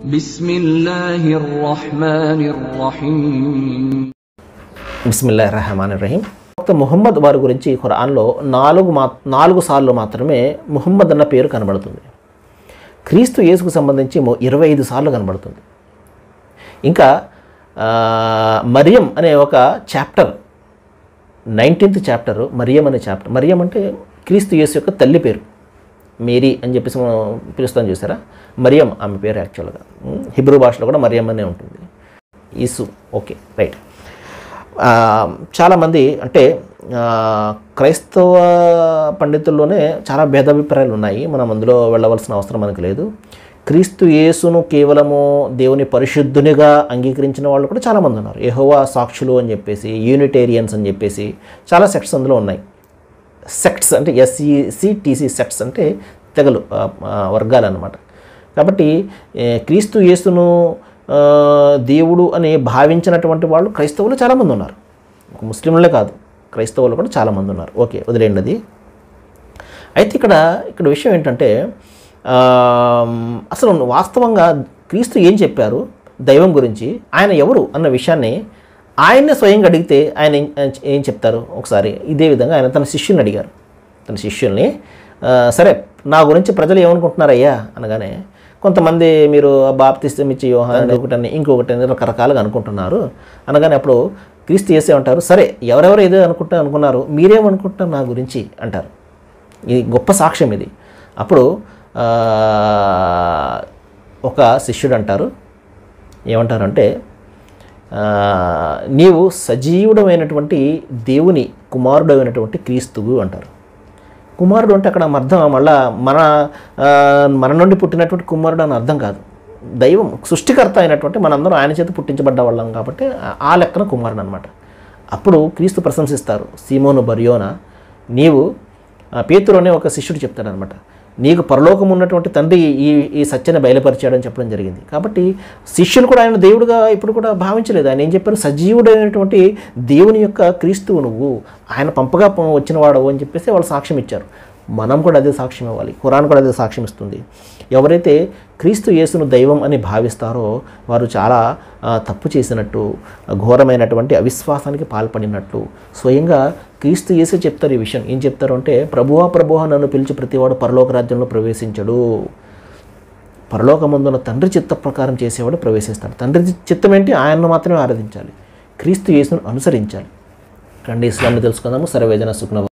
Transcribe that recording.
بسم الله الرحمن الرحيم బిస్మిల్లా రహమాన్ రహీం ప్రవక్త ముహమ్మద్ వారి గురించి ఖురాన్లో నాలుగు మా నాలుగు సార్లు మాత్రమే ముహమ్మద్ అన్న పేరు కనబడుతుంది క్రీస్తు యేసుకు సంబంధించి మొ- ఇరవై ఐదు సార్లు కనబడుతుంది ఇంకా ఆ, మరియం అనే ఒక చాప్టర్ నైన్టీన్త్ చాప్టర్ మరియం అనే చాప్టర్ మరియం అంటే క్రీస్తు యేసు యొక్క తల్లి పేరు మేరీ అని చెప్పేసి మనం పిలుస్తాం చూసారా మరియం ఆమె పేరు యాక్చువల్గా ఉమ్, హిబ్రూ భాషలో కూడా మరియం అనే ఉంటుంది ఈసు ఓకే రైట్ ఆ, చాలామంది అంటే ఆ, క్రైస్తవ పండితుల్లోనే చాలా భేదాభిప్రాయాలు ఉన్నాయి మనం అందులో వెళ్ళవలసిన అవసరం మనకు లేదు క్రీస్తు యేసును కేవలము దేవుని పరిశుద్ధునిగా అంగీకరించిన వాళ్ళు కూడా చాలామంది ఉన్నారు యెహోవా సాక్షులు అని చెప్పేసి యూనిటేరియన్స్ అని చెప్పేసి చాలా సెక్ట్స్ అందులో ఉన్నాయి సెక్ట్స్ అంటే ఎస్ఈసి టీసీ సెక్ట్స్ అంటే తెగలు ఆ, ఆ, వర్గాలు అన్నమాట కాబట్టి ఏ, క్రీస్తు యేసును ఆ, దేవుడు అని భావించినటువంటి వాళ్ళు క్రైస్తవులు చాలామంది ఉన్నారు ఒక ముస్లింలే కాదు క్రైస్తవులు కూడా చాలామంది ఉన్నారు ఓకే వదిలేండి అది అయితే ఇక్కడ ఇక్కడ విషయం ఏంటంటే ఆ, అసలు వాస్తవంగా క్రీస్తు ఏం చెప్పారు దైవం గురించి ఆయన ఎవరు అన్న విషయాన్ని ఆయన్నే స్వయంగా అడిగితే ఆయన ఏం- ఏం చెప్తారు ఒకసారి ఇదే విధంగా ఆయన తన శిష్యుల్ని అడిగారు తన శిష్యుల్ని ఆ, సరే నా గురించి ప్రజలు ఏమనుకుంటున్నారయ్యా అనగానే కొంతమంది మీరు బాప్తిస్తం ఇచ్చి యోహాన్ ఒకటని ఇంకొకటని రకరకాలుగా అనుకుంటున్నారు అనగానే అప్పుడు క్రీస్తు చేసే ఉంటారు సరే ఎవరెవరు ఏదో అనుకుంటా అనుకున్నారు మీరేమనుకుంటున్నారు నా గురించి అంటారు ఇది గొప్ప సాక్ష్యం ఇది అప్పుడు ఆ, ఒక శిష్యుడు అంటారు ఏమంటారంటే ఆ, నీవు సజీవుడమైనటువంటి దేవుని కుమారుడమైనటువంటి క్రీస్తువు అంటారు కుమారుడు అంటే అక్కడ అర్థం మళ్ళా మన ఆ, మన నుండి పుట్టినటువంటి కుమారుడు అని అర్థం కాదు దైవం సృష్టికర్త అయినటువంటి మనందరం ఆయన చేత పుట్టించబడ్డ వాళ్ళం కాబట్టి ఆ- ఆ లెక్కన కుమారుడు అనమాట అప్పుడు క్రీస్తు ప్రశంసిస్తారు సీమోను బరియోన నీవు ఆ, పేతురు అనే ఒక శిష్యుడు చెప్తాడనమాట నీకు పరలోకం ఉన్నటువంటి తండ్రి ఈ ఈ సత్యాన్ని బయలుపరిచాడని చెప్పడం జరిగింది కాబట్టి శిష్యులు కూడా ఆయన దేవుడుగా ఇప్పుడు కూడా భావించలేదు ఆయన ఏం చెప్పారు సజీవుడైనటువంటి దేవుని యొక్క క్రీస్తువు నువ్వు ఆయన పంపగా ప- వచ్చిన వాడవు అని చెప్పేసి వాళ్ళు సాక్ష్యం ఇచ్చారు మనం కూడా అదే సాక్ష్యం ఇవ్వాలి ఖురాన్ కూడా అదే సాక్ష్యం ఇస్తుంది ఎవరైతే క్రీస్తు యేసును దైవం అని భావిస్తారో వారు చాలా ఆ, తప్పు చేసినట్టు ఘోరమైనటువంటి అవిశ్వాసానికి పాల్పడినట్లు స్వయంగా క్రీస్తు యేసే చెప్తారు ఈ విషయం ఏం చెప్తారు అంటే ప్రభువా ప్రభువా నన్ను పిలిచి ప్రతివాడు పరలోక రాజ్యంలో ప్రవేశించడు పరలోకమందున తండ్రి చిత్త ప్రకారం చేసేవాడు ప్రవేశిస్తాడు తండ్రి చిత్తం ఏంటి ఆయన్ను మాత్రమే ఆరాధించాలి క్రీస్తు యేసును అనుసరించాలి రండి ఇస్లాంని తెలుసుకుందాము సర్వేజన సుఖ్న